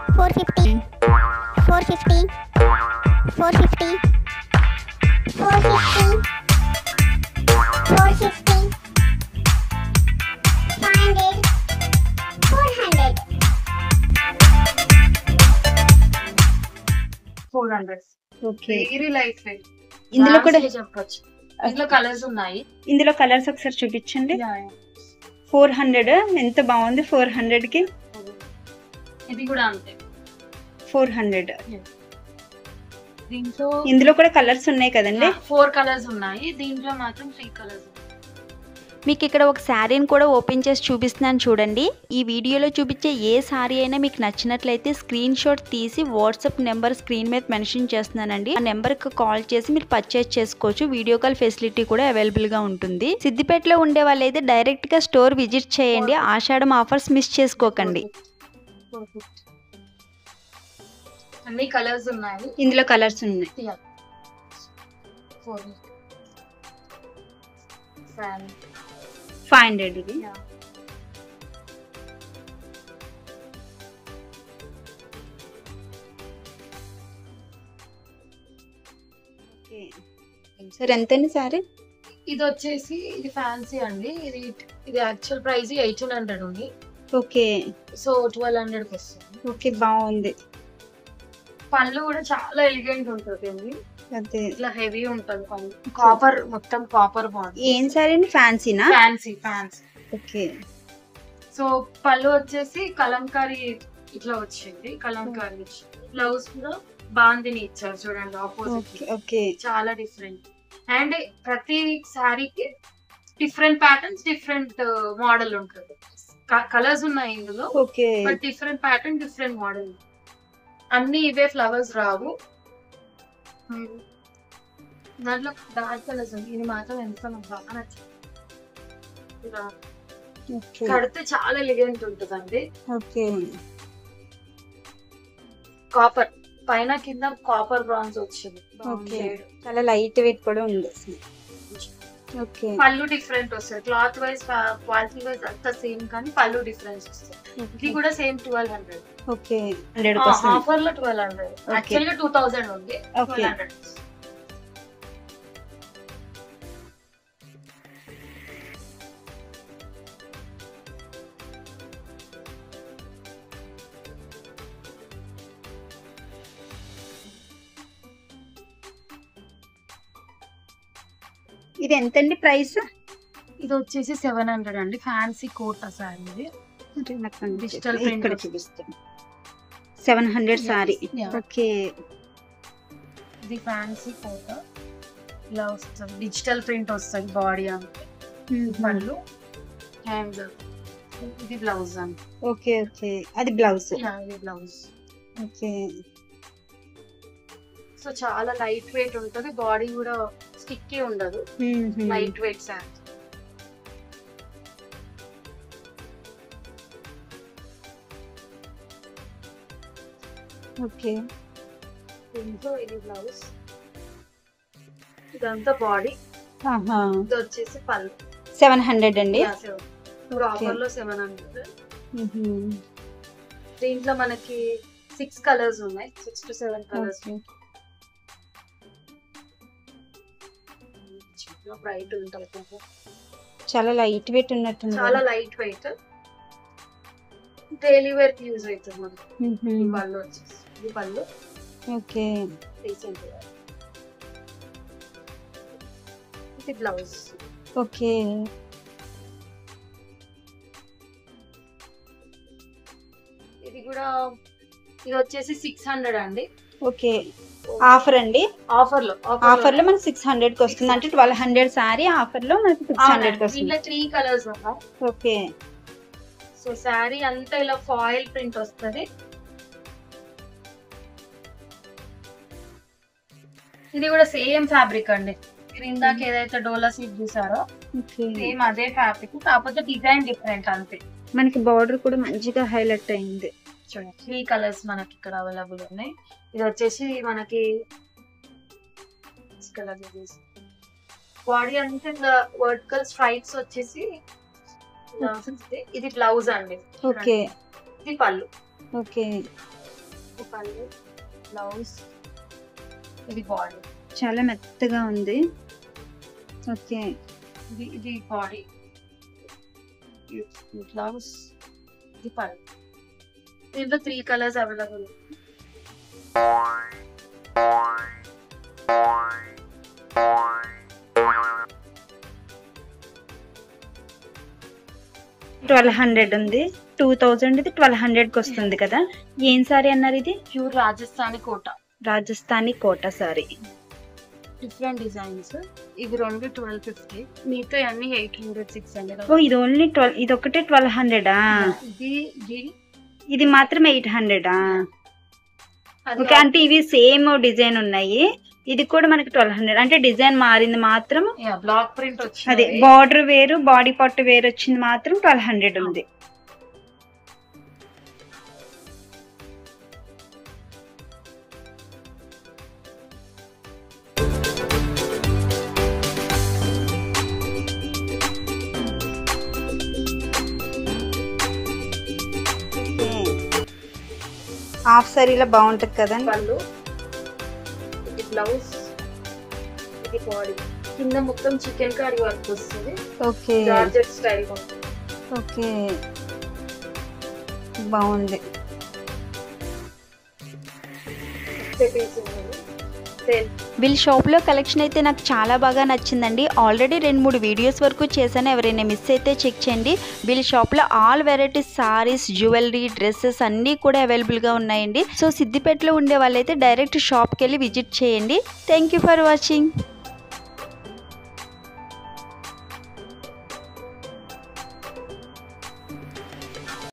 Four fifty four fifty four fifty four fifty four fifty five hundred four hundred four hundred okay very light weight ఇందులో కూడా చెప్పొచ్చు ఇందులో colours ఉన్నాయి ఇందులో colours ఒకసారి చూపించండి ఫోర్ హండ్రెడ్ ఎంత బాగుంది ఫోర్ హండ్రెడ్ కి ఇది కూడా అంతే ఫోర్ హండ్రెడ్ దీంట్లో ఇందులో కూడా కలర్స్ ఉన్నాయి కదండి ఫోర్ కలర్స్ ఉన్నాయి దీంట్లో మాత్రం త్రీ కలర్స్ మీకు ఇక్కడ ఒక శారీని కూడా ఓపెన్ చేసి చూపిస్తున్నాను చూడండి ఈ వీడియోలో చూపించే ఏ శారీ అయినా మీకు నచ్చినట్లయితే స్క్రీన్ షాట్ తీసి వాట్సాప్ నెంబర్ స్క్రీన్ మీద మెన్షన్ చేస్తున్నానండి ఆ నెంబర్కి కాల్ చేసి మీరు పర్చేస్ చేసుకోవచ్చు వీడియో కాల్ ఫెసిలిటీ కూడా అవైలబుల్ గా ఉంటుంది సిద్దిపేటలో ఉండే వాళ్ళైతే డైరెక్ట్ గా స్టోర్ విజిట్ చేయండి ఆషాఢం ఆఫర్స్ మిస్ చేసుకోకండి అన్ని కలర్స్ ఉన్నాయి ఇందులో కలర్స్ ఉన్నాయి ఫోర్ ఫ్యాన్ ఫైవ్ హండ్రెడ్ ఇది ఓకే సార్ ఎంతండి సారీ ఇది వచ్చేసి ఇది ఫ్యాన్సీ అండి ఇది ఇది యాక్చువల్ ప్రైస్ ఎయిటీన్ హండ్రెడ్ ఉంది ఓకే సో ట్వెల్వ్ హండ్రెడ్ కి వస్తుంది ఓకే బాగుంది పళ్ళు కూడా చాలా ఎలిగెంట్ ఉంటుంది అండి అదే ఇట్లా హెవీ ఉంటుంది పళ్ళు కాపర్ మొత్తం కాపర్ బాగుంది ఏం సారీ అండి ఫ్యాన్సీనా ఫ్యాన్సీ ఫ్యాన్సీ ఓకే సో పళ్ళు వచ్చేసి కలంకారీ ఇట్లా వచ్చింది కలంకారీ బ్లౌజ్ కూడా బాందిని ఇచ్చారు చూడండి ఆపోజిట్ ఓకే ఓకే చాలా డిఫరెంట్ అండ్ ప్రతి శారీకి డిఫరెంట్ ప్యాటర్న్స్ డిఫరెంట్ మోడల్ ఉంటుంది కలర్స్ ఉన్నాయి ఇందులో okay but different pattern different model అన్ని ఇవే ఫ్లవర్స్ రావు Hmm. దాంట్లో డార్క్ కలర్స్ ఉంది ఇది మాత్రం ఎంత నాకు బాగా నచ్చింది ఇలా ఓకే కడితే చాలా ఎలిగెంట్ ఉంటుందండి ఓకే కాపర్ పైన కింద కాపర్ బ్రాన్స్ వచ్చింది ఓకే చాలా లైట్ వెయిట్ కూడా ఉంది ఓకే పళ్ళు డిఫరెంట్ వస్తుంది క్లాత్ వైజ్ క్వాలిటీ వైజ్ అంతా సేమ్ కానీ పళ్ళు డిఫరెన్స్ వస్తుంది ఇది కూడా same twelve hundred okay hundred percent offer లో ట్వెల్వ్ హండ్రెడ్ యాక్చువల్ గా టూ థౌసండ్ ఉంది ఓకే ట్వెల్వ్ హండ్రెడ్ ఇది ఎంతండి ప్రైస్ ఇది వచ్చేసి సెవెన్ హండ్రెడ్ అండి ఫ్యాన్సీ కోట్ సారీ ఇది Digital print ఇక్కడ వస్తుంది. చూపిస్తాను seven hundred sari Yeah. Okay ఇది ఫ్యాన్సీ కోట్ ఇలా వస్తుంది డిజిటల్ ప్రింట్ వస్తుంది బాడీ అంతా పళ్ళు అండ్ ఇది బ్లౌజ్ అండి ఓకే ఓకే అది బ్లౌజ్ Yeah, ఇది బ్లౌజ్ ఓకే సో చాలా లైట్ వెయిట్ ఉంటుంది బాడీ కూడా స్టిక్కీ ఉండదు లైట్ వెయిట్ శారీ ఓకే దీంట్లో ఇది బ్లౌజ్ ఇదంతా బాడీ ఇది వచ్చేసి పళ్ళు సెవెన్ హండ్రెడ్ అండి ఇప్పుడు ఆఫర్ లో సెవెన్ హండ్రెడ్ దీంట్లో మనకి సిక్స్ కలర్స్ ఉన్నాయి సిక్స్ టు సెవెన్ కలర్స్ చాలా బ్రైట్ ఉంటుంది కొంచెం. చాలా లైట్ వెయిట్ ఉన్నట్టుంది చాలా లైట్ వెయిట్ డైలీ వేర్ కి యూజ్ అవుతుంది మనకి ఈ మ్మ్. పళ్ళు వచ్చేసి ఈ పళ్ళు ఓకే రీసెంట్ ఇది బ్లౌజ్ ఓకే ఇది కూడా ఇది వచ్చేసి సిక్స్ హండ్రెడ్ అండి ఓకే ఆఫర్ అండి ఆఫర్ లో ఆఫర్ లో మనకి సిక్స్ హండ్రెడ్ కి వస్తుంది అంటే ట్వెల్వ్ హండ్రెడ్ సారీ ఆఫర్ లో మనకి సిక్స్ హండ్రెడ్ కి వస్తుంది దీంట్లో త్రీ కలర్స్ ఉన్నాయి ఓకే సో శారీ అంతా ఇలా ఫాయిల్ ప్రింట్ వస్తుంది ఇది కూడా సేమ్ ఫ్యాబ్రిక్ అండి మీరు ఇందాక ఏదైతే డోలా సీట్ చూసారో ఓకే సేమ్ అదే ఫ్యాబ్రిక్ కాకపోతే డిజైన్ డిఫరెంట్ అంతే మనకి బార్డర్ కూడా మంచిగా హైలైట్ అయింది చూడండి త్రీ కలర్స్ మనకి ఇక్కడ అవైలబుల్ ఉన్నాయి ఇది వచ్చేసి మనకి కలర్ బాడీ అంతా వర్టికల్ స్ట్రైప్స్ వచ్చేసి ఇలా వస్తుంది. ఇది బ్లౌజ్ అండి ఓకే ఇది పళ్ళు ఓకే ఇది పళ్ళు బ్లౌజ్ ఇది బాడీ చాలా మెత్తగా ఉంది ఓకే ఇది ఇది బాడీ బ్లౌజ్ ఇది పళ్ళు దీంట్లో three colours available twelve hundred ఉంది టూ థౌజండ్ ఇది ట్వెల్వ్ హండ్రెడ్కి వస్తుంది కదా ఏం సారీ అన్నారు ఇది pure Rajasthani Kota Rajasthani Kota sari different designs ఇవి రెండు ట్వెల్వ్ ఫిఫ్టీ మిగతా అన్ని ఎయిట్ హండ్రెడ్ సిక్స్ హండ్రెడ్ ఓ ఇది ఓన్లీ ట్వెల్వ్ ఇది ఒకటే ట్వెల్వ్ హండ్రెడా ఇది ఇది ఇది మాత్రం ఎయిట్ హండ్రెడా అది ఓకే అంటే ఇవి సేమ్ డిజైన్ ఉన్నాయి ఇది కూడా మనకి ట్వెల్వ్ హండ్రెడ్ అంటే డిజైన్ మారింది మాత్రం బ్లాక్ ప్రింట్ అదే వచ్చింది బార్డర్ వేరు బాడీ పార్ట్ వేరు వచ్చింది మాత్రం ట్వెల్వ్ హండ్రెడ్ ఉంది హాఫ్ సారీలో బాగుంటుంది కదండి పళ్ళు ఇది బ్లౌజ్ ఇది బాడీ కింద మొత్తం చికెన్ కర్రీ వర్క్ వస్తుంది ఓకే జార్జెట్ స్టైల్ ఓకే బాగుంది వీళ్ళ షాప్లో కలెక్షన్ అయితే నాకు చాలా బాగా నచ్చిందండి ఆల్రెడీ రెండు మూడు వీడియోస్ వరకు చేశాను ఎవరైనా మిస్ అయితే చెక్ చేయండి వీళ్ళ షాప్లో all varieties saris jewellery dresses అన్నీ కూడా అవైలబుల్గా ఉన్నాయండి సో సిద్దిపేటలో ఉండే వాళ్ళైతే డైరెక్ట్ షాప్కి వెళ్ళి విజిట్ చేయండి థ్యాంక్ యూ ఫర్ వాచింగ్